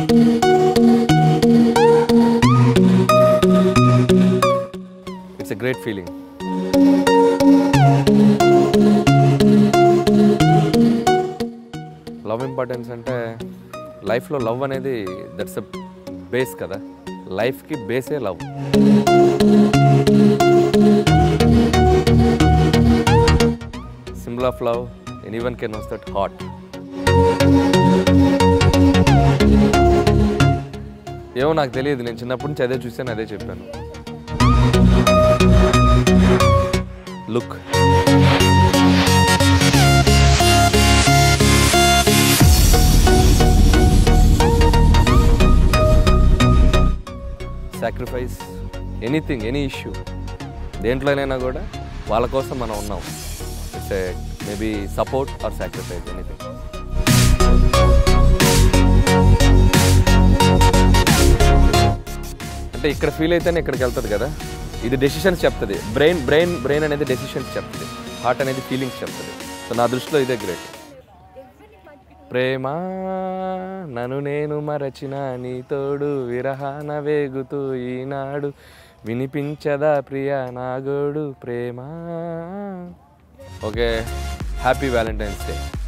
it's a great feeling love importance అంటే లైఫ్లో love అనేది దట్స్ అ బేస్ కదా లైఫ్కి బేసే love symbol of love anyone can knows that heart ఏమో నాకు తెలియదు నేను చిన్నప్పటి నుంచి అదే చూసాను అదే చెప్పాను look sacrifice anything any issue దేంట్లోనైనా కూడా వాళ్ళ కోసం మనం ఉన్నాం it's a maybe support or sacrifice anything అంటే ఇక్కడ ఫీల్ అయితేనే ఇక్కడికి వెళ్తుంది కదా ఇది డెసిషన్స్ చెప్తుంది బ్రెయిన్ బ్రెయిన్ బ్రెయిన్ అనేది డెసిషన్స్ చెప్తుంది హార్ట్ అనేది ఫీలింగ్స్ చెప్తుంది సో నా దృష్టిలో ఇదే గ్రేట్ ప్రేమ నన్ను నేను మరచిన నీ తోడు విరహాన వేగుతూ ఈనాడు వినిపించదా ప్రియ నాగోడు ప్రేమ ఓకే హ్యాపీ వ్యాలంటైన్స్ డే